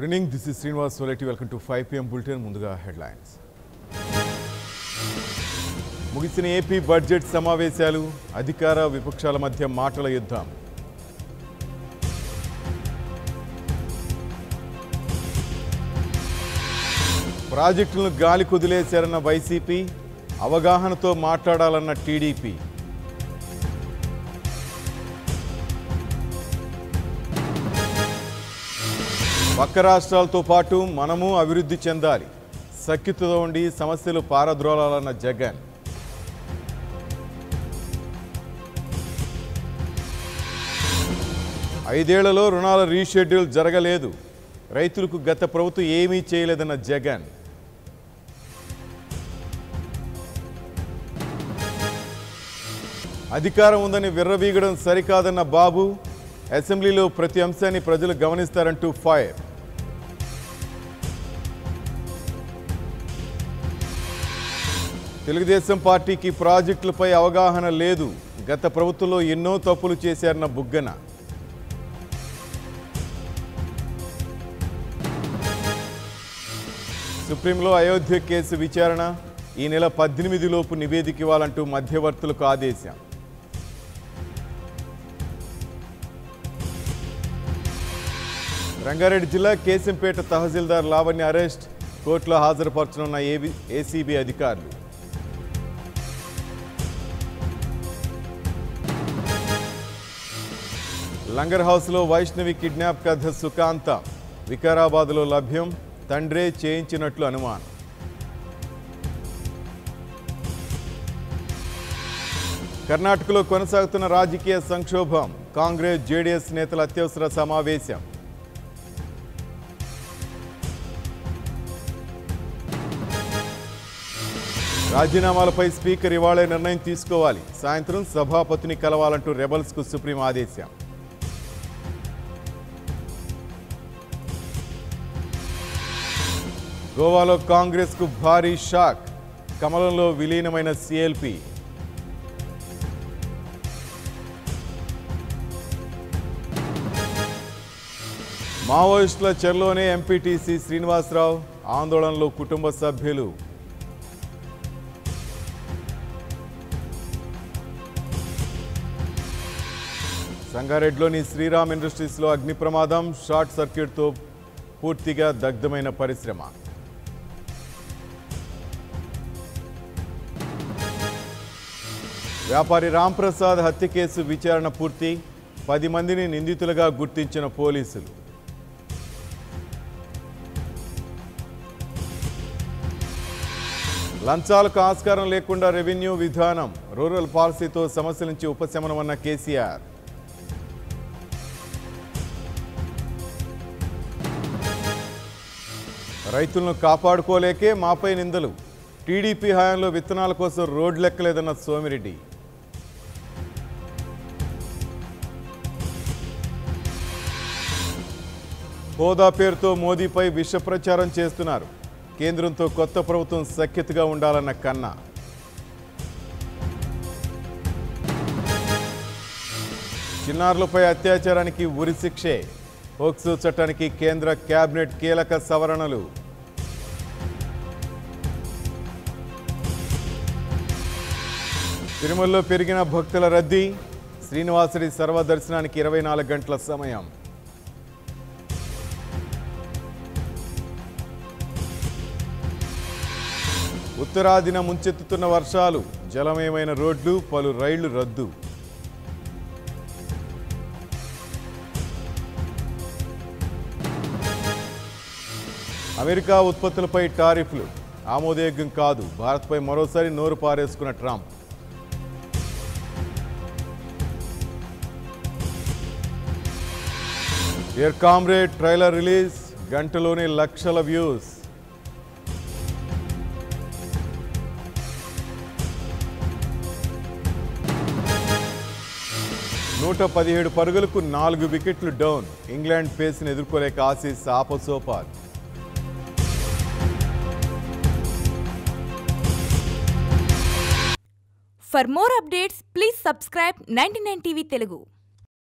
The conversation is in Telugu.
Good evening this is Srinivas Soleti welcome to five PM bulletin ముందుగా హెడ్లైన్స్ ముగిసిన ఏపీ బడ్జెట్ సమావేశాలు అధికార విపక్షాల మధ్య మాటల యుద్ధం ప్రాజెక్టులను గాలి కుదిలేశారన్న వైసీపీ అవగాహనతో మాట్లాడాలన్న టీడీపీ పక్క రాష్ట్రాలతో పాటు మనము అభివృద్ధి చెందాలి సఖ్యతతో ఉండి సమస్యలు పారద్రోలాలన్న జగన్ ఐదేళ్లలో రుణాల రీషెడ్యూల్ జరగలేదు రైతులకు గత ప్రభుత్వం ఏమీ చేయలేదన్న జగన్ అధికారం ఉందని విర్రవీగడం సరికాదన్న బాబు అసెంబ్లీలో ప్రతి అంశాన్ని ప్రజలు గమనిస్తారంటూ ఫైర్ తెలుగుదేశం పార్టీకి ప్రాజెక్టులపై అవగాహన లేదు గత ప్రభుత్వంలో ఎన్నో తప్పులు చేశారన్న బుగ్గన సుప్రీంలో అయోధ్య కేసు విచారణ ఈ నెల పద్దెనిమిది లోపు నివేదిక ఇవ్వాలంటూ మధ్యవర్తులకు ఆదేశం రంగారెడ్డి జిల్లా కేశంపేట తహసీల్దార్ లావణ్య అరెస్ట్ కోర్టులో హాజరుపరచనున్న ఏబీ ఏసీబీ అధికారులు లంగర్ హౌస్లో వైష్ణవి కిడ్నాప్ కథ సుకాంత వికారాబాద్లో లభ్యం తండ్రే చేయించినట్లు అనుమానం కర్ణాటకలో కొనసాగుతున్న రాజకీయ సంక్షోభం కాంగ్రెస్ జేడీఎస్ నేతల అత్యవసర సమావేశం రాజీనామాలపై స్పీకర్ ఇవాళే నిర్ణయం తీసుకోవాలి సాయంత్రం సభాపతిని కలవాలంటూ రెబల్స్కు సుప్రీం ఆదేశం గోవాలో కాంగ్రెస్కు భారీ షాక్ కమలంలో విలీనమైన సిఎల్పి మావోయిస్టుల చెరలోనే ఎంపీటీసీ శ్రీనివాసరావు ఆందోళనలో కుటుంబ సభ్యులు సంగారెడ్డిలోని శ్రీరామ్ ఇండస్ట్రీస్లో అగ్ని ప్రమాదం షార్ట్ సర్క్యూట్తో పూర్తిగా దగ్ధమైన పరిశ్రమ వ్యాపారి రాంప్రసాద్ హత్య కేసు విచారణ పూర్తి పది మందిని నిందితులుగా గుర్తించిన పోలీసులు లంచాలకు ఆస్కారం లేకుండా రెవెన్యూ విధానం రూరల్ పాలసీతో సమస్యల నుంచి ఉపశమనమన్న కేసీఆర్ రైతులను కాపాడుకోలేకే మాపై నిందలు టీడీపీ హయాంలో విత్తనాల కోసం రోడ్లెక్కలేదన్న సోమిరెడ్డి హోదా పేరుతో మోదీపై విష ప్రచారం చేస్తున్నారు కేంద్రంతో కొత్త ప్రభుత్వం సఖ్యతగా ఉండాలన్న కన్నా చిన్నారులపై అత్యాచారానికి ఉరి శిక్షే పోక్సో చట్టానికి కేంద్ర కేబినెట్ కీలక సవరణలు తిరుమలలో పెరిగిన భక్తుల రద్దీ శ్రీనివాసుడి సర్వదర్శనానికి ఇరవై నాలుగు గంటల సమయం ఉత్తరాదిన ముంచెత్తుతున్న వర్షాలు జలమయమైన రోడ్లు పలు రైళ్లు రద్దు అమెరికా ఉత్పత్తులపై టారిఫ్లు ఆమోదయోగ్యం కాదు భారత్పై మరోసారి నోరు పారేసుకున్న Trump dear comrade trailer release గంటలోనే లక్షల వ్యూస్ నూట పదిహేడు పరుగులకు నాలుగు వికెట్లు డౌన్ ఇంగ్లాండ్ పేస్ని ఎదుర్కోలేక ఆసీస్ ఆపసోపాల్ For more updates, please subscribe 99 TV Telugu.